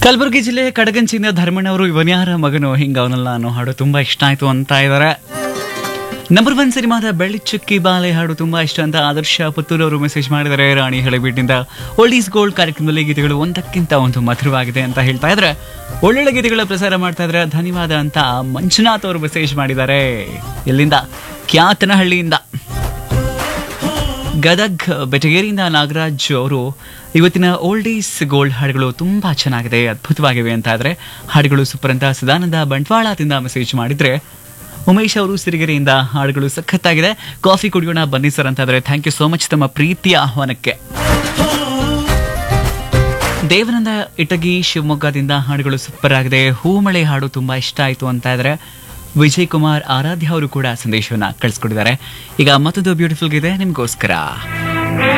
ಕಲಬುರಗಿ ಜಿಲ್ಲೆ ಕಡಗಂಚಿನ ಧರ್ಮಣ್ಣವರು ಇವನ್ಯಾರ ಮಗನು ಹಿಂಗ ಅವನಲ್ಲ ಅನ್ನೋ ಹಾಡು ತುಂಬಾ ಇಷ್ಟ ಆಯ್ತು ಅಂತ ಇದ್ದಾರೆ ನಂಬರ್ ಒನ್ ಸಿನಿಮಾದ ಬೆಳ್ಳಿಚುಕ್ಕಿ ಬಾಲೆ ಹಾಡು ತುಂಬಾ ಇಷ್ಟ ಅಂತ ಆದರ್ಶ ಪುತ್ತೂರು ಅವರು ಮೆಸೇಜ್ ಮಾಡಿದ್ದಾರೆ ರಾಣಿ ಹಳೆಬೀಟಿಂದ ಓಲ್ಡ್ ಈಸ್ ಗೋಲ್ಡ್ ಕಾರ್ಯಕ್ರಮದಲ್ಲಿ ಗೀತೆಗಳು ಒಂದಕ್ಕಿಂತ ಒಂದು ಮಧುರವಾಗಿದೆ ಅಂತ ಹೇಳ್ತಾ ಇದ್ರೆ ಒಳ್ಳೊಳ್ಳೆ ಗೀತೆಗಳ ಪ್ರಸಾರ ಮಾಡ್ತಾ ಇದ್ರೆ ಧನ್ಯವಾದ ಅಂತ ಮಂಜುನಾಥ್ ಅವರು ಮೆಸೇಜ್ ಮಾಡಿದ್ದಾರೆ ಎಲ್ಲಿಂದ ಕ್ಯಾತನಹಳ್ಳಿಯಿಂದ ಗದಗ್ ಬೆಟಗೇರಿಯಿಂದ ನಾಗರಾಜ್ ಅವರು ಇವತ್ತಿನ ಓಲ್ಡ್ ಈಸ್ ಗೋಲ್ಡ್ ಹಾಡುಗಳು ತುಂಬಾ ಚೆನ್ನಾಗಿದೆ ಅದ್ಭುತವಾಗಿವೆ ಅಂತ ಆದ್ರೆ ಹಾಡುಗಳು ಸೂಪರ್ ಅಂತ ಸದಾನಂದ ಬಂಟ್ವಾಳದಿಂದ ಮೆಸೇಜ್ ಮಾಡಿದ್ರೆ ಉಮೇಶ್ ಅವರು ಸಿರಿಗೆರೆಯಿಂದ ಹಾಡುಗಳು ಸಖತ್ತಾಗಿದೆ ಕಾಫಿ ಕುಡಿಯೋಣ ಬನ್ನಿ ಸರ್ ಅಂತ ಆದ್ರೆ ಥ್ಯಾಂಕ್ ಯು ಸೋ ಮಚ್ ತಮ್ಮ ಪ್ರೀತಿಯ ಆಹ್ವಾನಕ್ಕೆ ದೇವನಂದ ಇಟಗಿ ಶಿವಮೊಗ್ಗದಿಂದ ಹಾಡುಗಳು ಸೂಪರ್ ಆಗಿದೆ ಹೂಮಳೆ ಹಾಡು ತುಂಬಾ ಇಷ್ಟ ಆಯ್ತು ಅಂತ ಇದ್ರೆ ವಿಜಯ್ ಕುಮಾರ್ ಆರಾಧ್ಯ ಅವರು ಕೂಡ ಸಂದೇಶವನ್ನ ಕಳಿಸ್ಕೊಟ್ಟಿದ್ದಾರೆ ಈಗ ಮತ್ತೊಂದು ಬ್ಯೂಟಿಫುಲ್ ಇದೆ ನಿಮ್ಗೋಸ್ಕರ